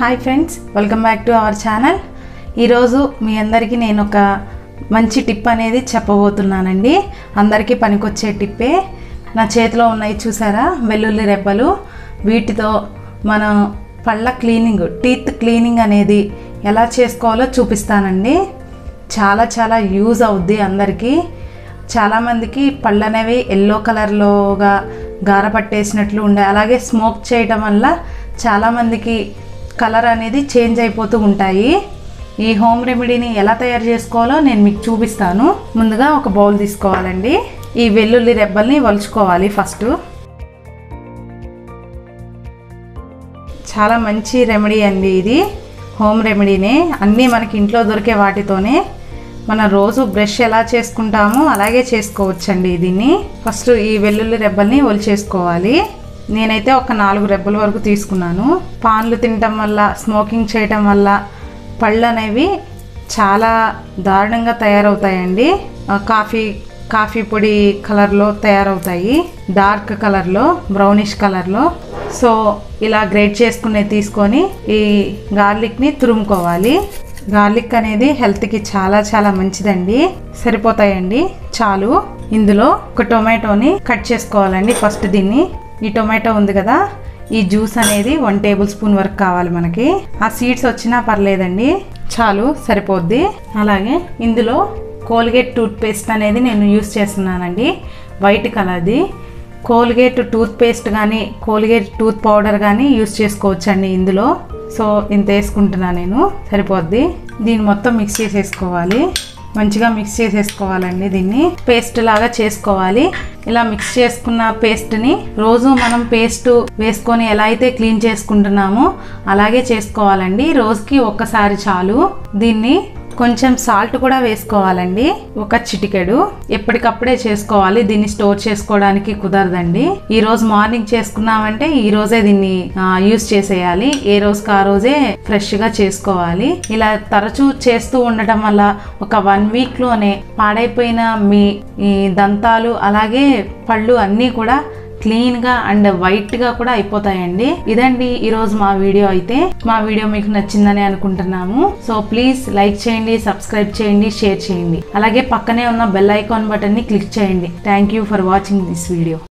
hi friends welcome back to our channel ఈరోజు మీ అందరికీ నేను ఒక మంచి టిప్ అనేది చెప్పబోతున్నానండి అందరికీ పనికొచ్చే టిప్పే నా చేతిలో ఉన్నాయి చూసారా వెల్లుల్లి రెబ్బలు వీటితో మన పళ్ళ క్లీనింగ్ టీత్ క్లీనింగ్ అనేది ఎలా చేసుకోవాలో చూపిస్తానండి చాలా చాలా యూజ్ అవుద్ది అందరికీ చాలామందికి పళ్ళు అనేవి ఎల్లో కలర్లోగా గార పట్టేసినట్లు ఉండే అలాగే స్మోక్ చేయడం వల్ల చాలామందికి కలర్ అనేది చేంజ్ అయిపోతూ ఉంటాయి ఈ హోమ్ రెమెడీని ఎలా తయారు చేసుకోవాలో నేను మీకు చూపిస్తాను ముందుగా ఒక బౌల్ తీసుకోవాలండి ఈ వెల్లుల్లి రెబ్బల్ని వలుచుకోవాలి ఫస్ట్ చాలా మంచి రెమెడీ అండి ఇది హోమ్ రెమెడీనే అన్నీ మనకి ఇంట్లో దొరికే వాటితోనే మన రోజు బ్రష్ ఎలా చేసుకుంటామో అలాగే చేసుకోవచ్చండి దీన్ని ఫస్ట్ ఈ వెల్లుల్లి రెబ్బల్ని ఒలిచేసుకోవాలి నేనైతే ఒక నాలుగు రెబ్బల వరకు తీసుకున్నాను పాన్లు తినటం వల్ల స్మోకింగ్ చేయటం వల్ల పళ్ళు అనేవి చాలా దారుణంగా తయారవుతాయండి ఆ, కాఫీ కాఫీ పొడి కలర్లో తయారవుతాయి డార్క్ కలర్లో బ్రౌనిష్ కలర్లో సో ఇలా గ్రేట్ చేసుకునే తీసుకొని ఈ గార్లిక్ని తురుముకోవాలి గార్లిక్ అనేది హెల్త్కి చాలా చాలా మంచిదండి సరిపోతాయండి చాలు ఇందులో ఒక టొమాటోని కట్ చేసుకోవాలండి ఫస్ట్ దీన్ని ఈ టొమాటో ఉంది కదా ఈ జ్యూస్ అనేది వన్ టేబుల్ స్పూన్ వరకు కావాలి మనకి ఆ సీడ్స్ వచ్చినా పర్లేదండి చాలు సరిపోద్ది అలాగే ఇందులో కోల్గేట్ టూత్ పేస్ట్ అనేది నేను యూస్ చేస్తున్నానండి వైట్ కలర్ది కోల్గేట్ టూత్ పేస్ట్ కానీ కోల్గేట్ టూత్ పౌడర్ కానీ యూస్ చేసుకోవచ్చండి ఇందులో సో ఇంత వేసుకుంటున్నా నేను సరిపోద్ది దీన్ని మొత్తం మిక్స్ చేసేసుకోవాలి మంచిగా మిక్స్ చేసేసుకోవాలండి దీన్ని పేస్ట్ లాగా చేసుకోవాలి ఇలా మిక్స్ చేసుకున్న పేస్ట్ని రోజు మనం పేస్ట్ వేసుకొని ఎలా అయితే క్లీన్ చేసుకుంటున్నామో అలాగే చేసుకోవాలండి రోజుకి ఒక్కసారి చాలు దీన్ని కొంచెం సాల్ట్ కూడా వేసుకోవాలండి ఒక చిటికెడు ఎప్పటికప్పుడే చేసుకోవాలి దీన్ని స్టోర్ చేసుకోవడానికి కుదరదండి ఈ రోజు మార్నింగ్ చేసుకున్నామంటే ఈ రోజే దీన్ని యూస్ చేసేయాలి ఏ రోజుకి ఆ రోజే ఫ్రెష్ గా చేసుకోవాలి ఇలా తరచూ చేస్తూ ఉండటం వల్ల ఒక వన్ వీక్ లోనే పాడైపోయిన మీ ఈ దంతాలు అలాగే పళ్ళు అన్నీ కూడా క్లీన్గా అండ్ వైట్గా కూడా అయిపోతాయండి ఇదండి ఈరోజు మా వీడియో అయితే మా వీడియో మీకు నచ్చిందని అనుకుంటున్నాము సో ప్లీజ్ లైక్ చేయండి సబ్స్క్రైబ్ చేయండి షేర్ చేయండి అలాగే పక్కనే ఉన్న బెల్ ఐకాన్ బటన్ని క్లిక్ చేయండి thank you for watching this video